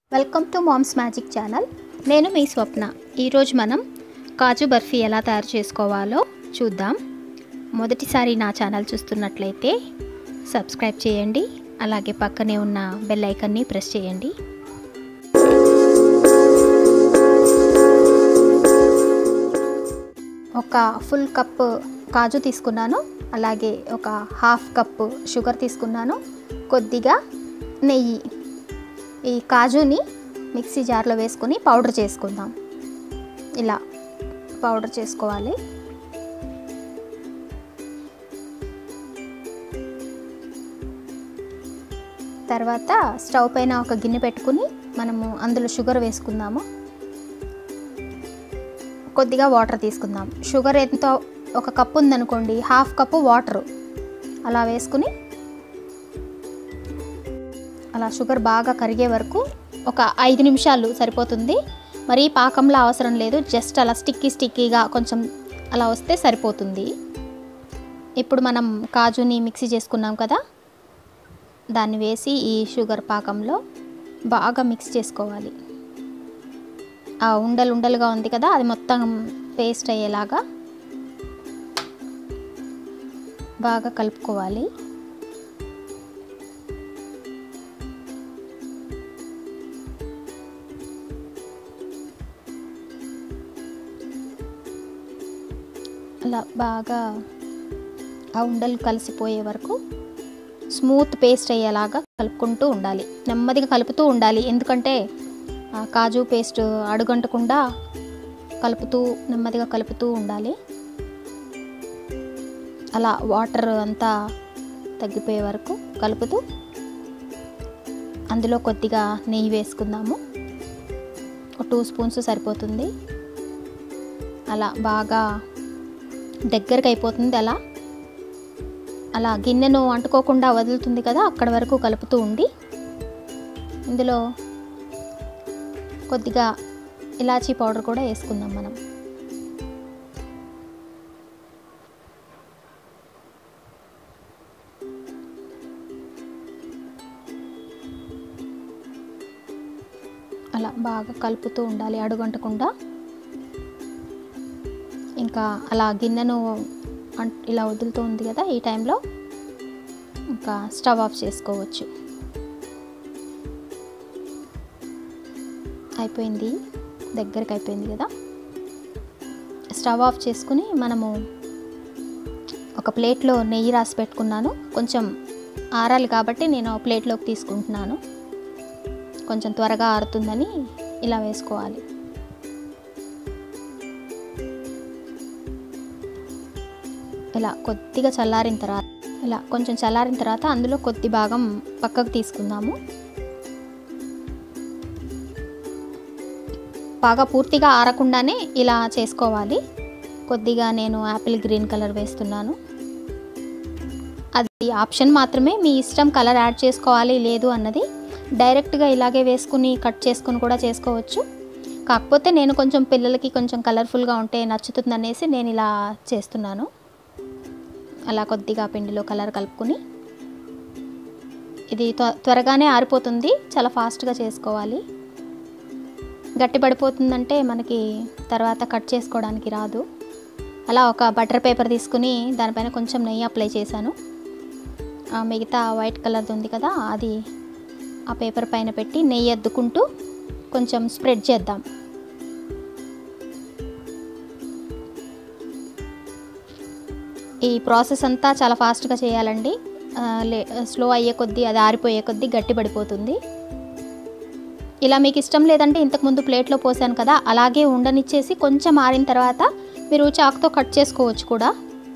welcome to moms magic channel నేను మీ స్వప్న ఈరోజు మనం కాజు బర్ఫీ ఎలా తయారు చేసుకోవాలో చూద్దాం మొదటిసారి నా ఛానల్ చూస్తున్నట్లయితే సబ్స్క్రైబ్ చేయండి అలాగే పక్కనే ఉన్న బెల్ ఐకన్ని ప్రెస్ చేయండి ఒక ఫుల్ కప్ కాజు తీసుకున్నాను అలాగే ఒక హాఫ్ కప్ షుగర్ తీసుకున్నాను కొద్దిగా నెయ్యి ఈ కాజుని మిక్సీ జార్లో వేసుకొని పౌడర్ చేసుకుందాం ఇలా పౌడర్ చేసుకోవాలి తర్వాత స్టవ్ పైన ఒక గిన్నె పెట్టుకుని మనము అందులో షుగర్ వేసుకుందాము కొద్దిగా వాటర్ తీసుకుందాం షుగర్ ఎంతో ఒక కప్పు ఉందనుకోండి హాఫ్ కప్పు వాటరు అలా వేసుకుని అలా షుగర్ బాగా కరిగే వరకు ఒక ఐదు నిమిషాలు సరిపోతుంది మరి పాకంలో అవసరం లేదు జస్ట్ అలా స్టిక్కీ స్టిక్కీగా కొంచెం అలా వస్తే సరిపోతుంది ఇప్పుడు మనం కాజుని మిక్సీ చేసుకున్నాం కదా దాన్ని వేసి ఈ షుగర్ పాకంలో బాగా మిక్స్ చేసుకోవాలి ఆ ఉండలు ఉండలుగా ఉంది కదా అది మొత్తం పేస్ట్ అయ్యేలాగా బాగా కలుపుకోవాలి అలా బాగా ఆ ఉండలు కలిసిపోయే వరకు స్మూత్ పేస్ట్ అయ్యేలాగా కలుపుకుంటూ ఉండాలి నెమ్మదిగా కలుపుతూ ఉండాలి ఎందుకంటే ఆ కాజు పేస్ట్ అడుగంటకుండా కలుపుతూ నెమ్మదిగా కలుపుతూ ఉండాలి అలా వాటర్ అంతా తగ్గిపోయే వరకు కలుపుతూ అందులో కొద్దిగా నెయ్యి వేసుకుందాము ఒక టూ స్పూన్స్ సరిపోతుంది అలా బాగా దగ్గరకు అయిపోతుంది అలా అలా గిన్నెను అంటుకోకుండా వదులుతుంది కదా అక్కడ వరకు కలుపుతూ ఉండి ఇందులో కొద్దిగా ఇలాచీ పౌడర్ కూడా వేసుకుందాం మనం అలా బాగా కలుపుతూ ఉండాలి అడుగంటకుండా ఇంకా అలా గిన్నెను ఇలా వదులుతూ ఉంది కదా ఈ టైంలో ఇంకా స్టవ్ ఆఫ్ చేసుకోవచ్చు అయిపోయింది దగ్గరికి అయిపోయింది కదా స్టవ్ ఆఫ్ చేసుకుని మనము ఒక ప్లేట్లో నెయ్యి రాసి పెట్టుకున్నాను కొంచెం ఆరాలి కాబట్టి నేను ప్లేట్లోకి తీసుకుంటున్నాను కొంచెం త్వరగా ఆరుతుందని ఇలా వేసుకోవాలి ఇలా కొద్దిగా చల్లారిన తర్వాత ఇలా కొంచెం చల్లారిన తర్వాత అందులో కొద్ది భాగం పక్కకు తీసుకుందాము బాగా పూర్తిగా ఆరకుండానే ఇలా చేసుకోవాలి కొద్దిగా నేను యాపిల్ గ్రీన్ కలర్ వేస్తున్నాను అది ఆప్షన్ మాత్రమే మీ ఇష్టం కలర్ యాడ్ చేసుకోవాలి లేదు అన్నది డైరెక్ట్గా ఇలాగే వేసుకుని కట్ చేసుకుని కూడా చేసుకోవచ్చు కాకపోతే నేను కొంచెం పిల్లలకి కొంచెం కలర్ఫుల్గా ఉంటే నచ్చుతుందనేసి నేను ఇలా చేస్తున్నాను అలా కొద్దిగా పిండిలో కలర్ కలుపుకొని ఇది త్వరగానే ఆరిపోతుంది చాలా ఫాస్ట్గా చేసుకోవాలి గట్టి పడిపోతుందంటే మనకి తర్వాత కట్ చేసుకోవడానికి రాదు అలా ఒక బటర్ పేపర్ తీసుకుని దానిపైన కొంచెం నెయ్యి అప్లై చేశాను మిగతా వైట్ కలర్ది ఉంది కదా అది ఆ పేపర్ పైన పెట్టి నెయ్యి అద్దుకుంటూ కొంచెం స్ప్రెడ్ చేద్దాం ఈ ప్రాసెస్ అంతా చాలా ఫాస్ట్గా చేయాలండి లే స్లో అయ్యే కొద్దీ అది ఆరిపోయే కొద్దీ గట్టి పడిపోతుంది ఇలా మీకు ఇష్టం లేదంటే ఇంతకుముందు ప్లేట్లో పోసాను కదా అలాగే ఉండనిచ్చేసి కొంచెం ఆరిన తర్వాత మీరు చాకుతో కట్ చేసుకోవచ్చు కూడా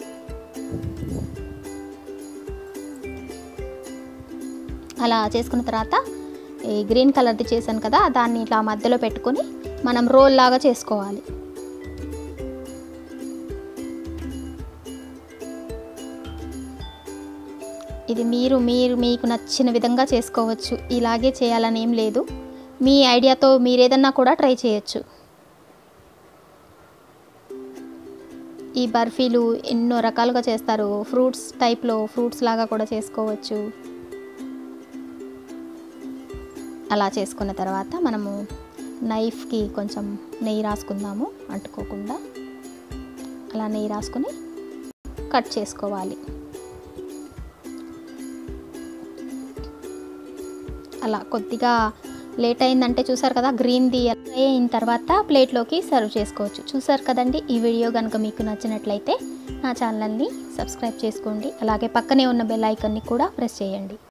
అలా చేసుకున్న తర్వాత ఈ గ్రీన్ కలర్ది చేశాను కదా దాన్ని ఇట్లా మధ్యలో పెట్టుకొని మనం రోల్ లాగా చేసుకోవాలి ఇది మీరు మీరు మీకు నచ్చిన విధంగా చేసుకోవచ్చు ఇలాగే చేయాలని ఏం లేదు మీ ఐడియాతో మీరు ఏదన్నా కూడా ట్రై చేయొచ్చు ఈ బర్ఫీలు ఎన్నో రకాలుగా చేస్తారు ఫ్రూట్స్ టైప్లో ఫ్రూట్స్ లాగా కూడా చేసుకోవచ్చు అలా చేసుకున్న తర్వాత మనము నైఫ్కి కొంచెం నెయ్యి రాసుకుందాము అంటుకోకుండా అలా నెయ్యి రాసుకొని కట్ చేసుకోవాలి అలా కొద్దిగా లేట్ అయిందంటే చూసారు కదా గ్రీన్ది అయిన తర్వాత ప్లేట్లోకి సర్వ్ చేసుకోవచ్చు చూసారు కదండి ఈ వీడియో కనుక మీకు నచ్చినట్లయితే నా ఛానల్ని సబ్స్క్రైబ్ చేసుకోండి అలాగే పక్కనే ఉన్న బెల్ ఐకాన్ని కూడా ప్రెస్ చేయండి